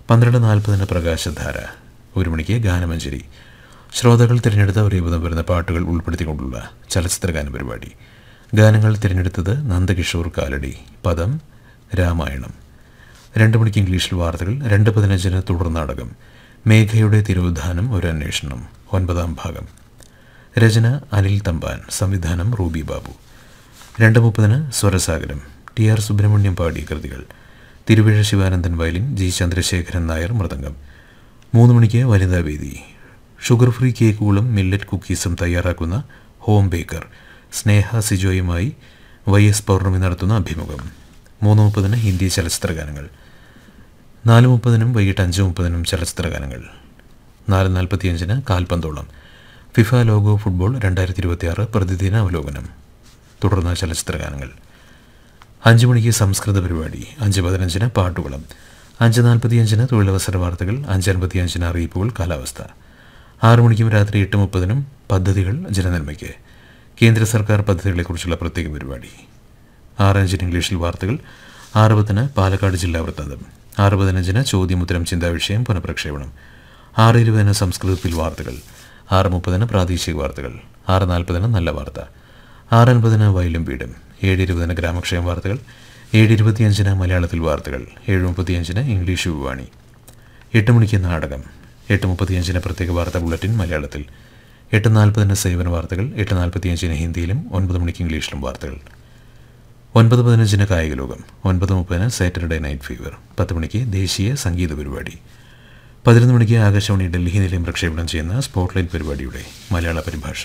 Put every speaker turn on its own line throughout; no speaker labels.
പന്ത്രണ്ട് നാൽപ്പതിന് പ്രകാശധാര ഒരു മണിക്ക് ഗാനമഞ്ജരി ശ്രോതാക്കൾ തിരഞ്ഞെടുത്ത ഒരേ വിധം വരുന്ന പാട്ടുകൾ ഉൾപ്പെടുത്തിക്കൊണ്ടുള്ള ചലച്ചിത്ര ഗാന പരിപാടി ഗാനങ്ങൾ തിരഞ്ഞെടുത്തത് നന്ദകിഷോർ കാലടി പദം രാമായണം രണ്ട് മണിക്ക് ഇംഗ്ലീഷിൽ വാർത്തകൾ രണ്ട് പതിനഞ്ചിന് തുടർ നാടകം മേഘയുടെ തിരോധാനം ഒരു അന്വേഷണം ഒൻപതാം ഭാഗം രചന അനിൽ തമ്പാൻ സംവിധാനം റൂബി ബാബു രണ്ട് മുപ്പതിന് സ്വരസാഗരം ടി ആർ സുബ്രഹ്മണ്യം പാടിയ കൃതികൾ തിരുവിഴ ശിവാനന്ദൻ വയലിൻ ജി ചന്ദ്രശേഖരൻ നായർ മൃദംഗം മൂന്ന് മണിക്ക് വനിതാ വേദി ഷുഗർ ഫ്രീ കേക്കുകളും മില്ലറ്റ് കുക്കീസും തയ്യാറാക്കുന്ന ഹോം ബേക്കർ സ്നേഹ സിജോയുമായി വൈ എസ് പൗർണമി നടത്തുന്ന അഭിമുഖം മൂന്ന് മുപ്പതിന് ഹിന്ദി ചലച്ചിത്ര ഗാനങ്ങൾ നാല് മുപ്പതിനും വൈകിട്ട് അഞ്ച് മുപ്പതിനും ചലച്ചിത്ര ഗാനങ്ങൾ നാല് നാൽപ്പത്തിയഞ്ചിന് കാൽപന്തോളം ഫിഫ ലോഗോ ഫുട്ബോൾ രണ്ടായിരത്തി ഇരുപത്തിയാറ് പ്രതിദിന അവലോകനം തുടർന്ന് ചലച്ചിത്ര ഗാനങ്ങൾ അഞ്ച് മണിക്ക് സംസ്കൃത പരിപാടി അഞ്ച് പതിനഞ്ചിന് പാട്ടുകുളം അഞ്ച് നാൽപ്പത്തിയഞ്ചിന് തൊഴിലവസര വാർത്തകൾ അഞ്ച് അൻപത്തിയഞ്ചിന് അറിയിപ്പുകൾ കാലാവസ്ഥ ആറു മണിക്കും രാത്രി എട്ട് മുപ്പതിനും പദ്ധതികൾ ജനനന്മയ്ക്ക് കേന്ദ്ര സർക്കാർ പദ്ധതികളെക്കുറിച്ചുള്ള പ്രത്യേക പരിപാടി ആറ് അഞ്ചിന് ഇംഗ്ലീഷിൽ വാർത്തകൾ ആറ് പത്തിന് പാലക്കാട് ജില്ലാ വൃത്താന്തം ആറ് പതിനഞ്ചിന് ചോദ്യമുത്തരം ചിന്താവിഷയം പുനഃപ്രക്ഷേപണം ആറ് ഇരുപതിന് സംസ്കൃതത്തിൽ വാർത്തകൾ ആറ് മുപ്പതിന് പ്രാദേശിക വാർത്തകൾ ആറ് നാൽപ്പതിന് നല്ല വാർത്ത ആറ് അൻപതിന് വയലും വീടും ഏഴ് ഇരുപതിന് ഗ്രാമക്ഷേമ വാർത്തകൾ ഏഴ് ഇരുപത്തിയഞ്ചിന് മലയാളത്തിൽ വാർത്തകൾ ഏഴ് മുപ്പത്തിയഞ്ചിന് ഇംഗ്ലീഷ് വിവാണി എട്ട് മണിക്ക് നാടകം എട്ട് മുപ്പത്തിയഞ്ചിന് പ്രത്യേക വാർത്താ ബുള്ളറ്റിൻ മലയാളത്തിൽ എട്ട് നാൽപ്പതിന് സേവന വാർത്തകൾ എട്ട് നാൽപ്പത്തിയഞ്ചിന് ഹിന്ദിയിലും ഒൻപത് മണിക്ക് ഇംഗ്ലീഷിലും വാർത്തകൾ ഒൻപത് പതിനഞ്ചിന് കായിക ലോകം ഒൻപത് മുപ്പതിന് സാറ്റർഡേ നൈറ്റ് ഫീവർ പത്ത് മണിക്ക് ദേശീയ സംഗീത പരിപാടി പതിനൊന്ന് മണിക്ക് ആകാശവാണി ഡൽഹി നിലയം പ്രക്ഷേപണം ചെയ്യുന്ന സ്പോട്ട്ലൈറ്റ് പരിപാടിയുടെ മലയാള പരിഭാഷ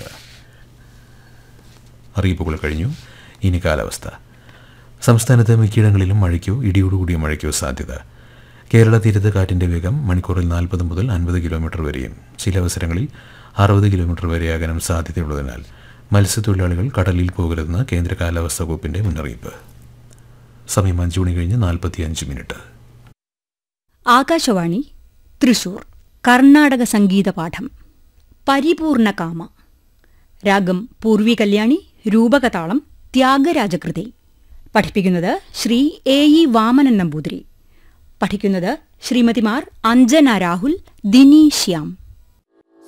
അറിയിപ്പുകൾ കഴിഞ്ഞു ഇനി കാലാവസ്ഥ സംസ്ഥാനത്ത് മിക്കയിടങ്ങളിലും മഴയ്ക്കോ ഇടിയോടുകൂടിയ മഴയ്ക്കോ സാധ്യത കേരള തീരത്ത് കാറ്റിൻ്റെ വേഗം മണിക്കൂറിൽ നാൽപ്പത് മുതൽ അൻപത് കിലോമീറ്റർ വരെയും ചില അവസരങ്ങളിൽ അറുപത് കിലോമീറ്റർ വരെയാകാനും സാധ്യതയുള്ളതിനാൽ മത്സ്യത്തൊഴിലാളികൾ കടലിൽ പോകരുതെന്ന് കേന്ദ്ര കാലാവസ്ഥാ വകുപ്പിൻ്റെ മുന്നറിയിപ്പ് സമയം അഞ്ച് മണി കഴിഞ്ഞ് നാൽപ്പത്തിയഞ്ച് മിനിറ്റ്
ആകാശവാണി തൃശൂർ കർണാടക സംഗീത പാഠം പരിപൂർണകാമ രാഗം പൂർവി കല്യാണി രൂപകതാളം ത്യാഗരാജകൃതി പഠിപ്പിക്കുന്നത് ശ്രീ എ ഇ വാമനൻ നമ്പൂതിരി പഠിക്കുന്നത് ശ്രീമതിമാർ അഞ്ജന രാഹുൽ ദിനി ശ്യാം